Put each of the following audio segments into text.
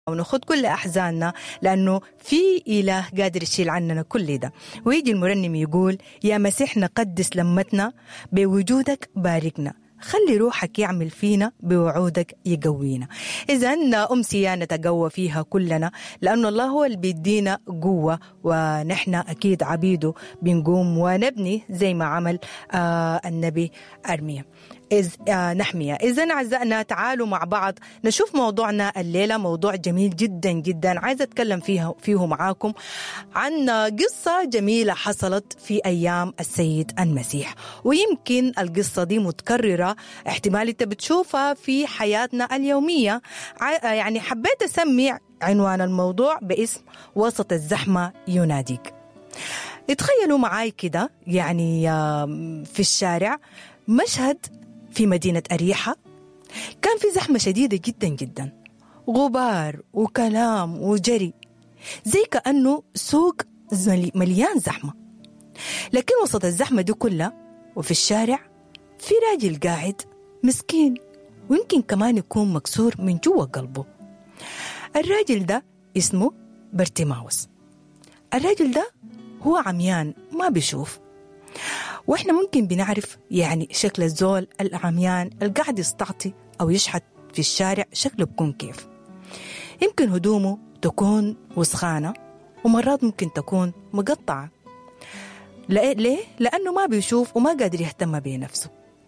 ونخد كل أحزاننا لأنه في إله قادر يشيل عننا كل ده ويجي المرنم يقول يا مسيحنا قدس لمتنا بوجودك باركنا خلي روحك يعمل فينا بوعودك يقوينا إذا أمسية نتقوى فيها كلنا لأن الله هو اللي بيدينا قوة ونحن أكيد عبيده بنقوم ونبني زي ما عمل آه النبي أرميا إذ آه نحمية إذا أعزائنا تعالوا مع بعض نشوف موضوعنا الليلة موضوع جميل جدا جدا عايزة أتكلم فيها فيه معاكم عن قصة جميلة حصلت في أيام السيد المسيح ويمكن القصة دي متكررة احتمال أنت بتشوفها في حياتنا اليومية يعني حبيت أسمي عنوان الموضوع باسم وسط الزحمة يناديك تخيلوا معاي كده يعني في الشارع مشهد في مدينة أريحة كان في زحمة شديدة جدا جدا غبار وكلام وجري زي كأنه سوق مليان زحمة لكن وسط الزحمة دي كلها وفي الشارع في راجل قاعد مسكين ويمكن كمان يكون مكسور من جوا قلبه الراجل ده اسمه برتيماوس الراجل ده هو عميان ما بيشوف واحنا ممكن بنعرف يعني شكل الزول العميان اللي قاعد يستعطي او يشحت في الشارع شكله بكون كيف يمكن هدومه تكون وسخانة ومرات ممكن تكون مقطعة ليه؟ لأنه ما بيشوف وما قادر يهتم بنفسه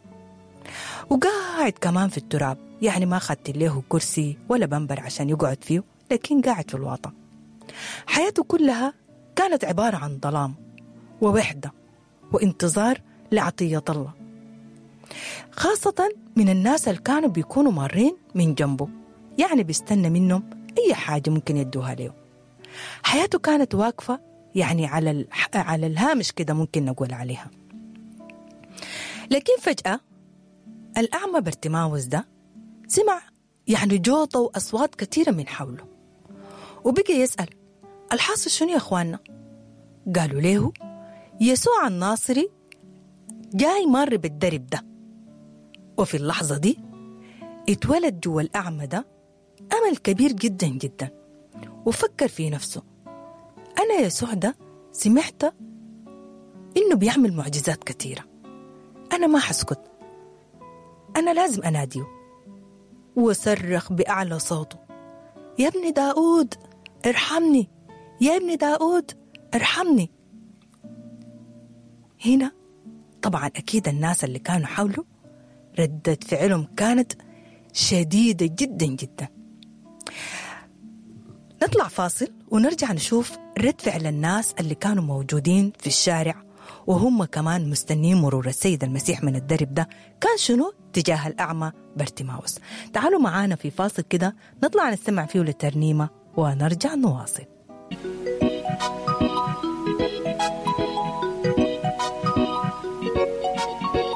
وقاعد كمان في التراب يعني ما خدت له كرسي ولا بنبر عشان يقعد فيه لكن قاعد في الوطن حياته كلها كانت عبارة عن ظلام ووحدة وانتظار لعطية الله خاصة من الناس اللي كانوا بيكونوا مارين من جنبه يعني بيستنى منهم أي حاجة ممكن يدوها له حياته كانت واقفة يعني على على الهامش كده ممكن نقول عليها لكن فجأة الأعمى برتماوس ده سمع يعني جوطة وأصوات كثيرة من حوله وبقى يسأل الحاصل شنو يا أخواننا قالوا له يسوع الناصري جاي مر بالدرب ده وفي اللحظة دي اتولد جوا الأعمى ده أمل كبير جدا جدا وفكر في نفسه أنا يسوع ده سمعت إنه بيعمل معجزات كثيرة أنا ما حسكت أنا لازم أناديه وصرخ بأعلى صوته يا ابن داود ارحمني يا ابن داود ارحمني هنا طبعا أكيد الناس اللي كانوا حوله ردة فعلهم كانت شديدة جدا جدا نطلع فاصل ونرجع نشوف رد فعل الناس اللي كانوا موجودين في الشارع وهم كمان مستنين مرور السيد المسيح من الدرب ده كان شنو تجاه الأعمى بارتيماوس تعالوا معانا في فاصل كده نطلع نستمع فيه للترنيمة ونرجع نواصل thank you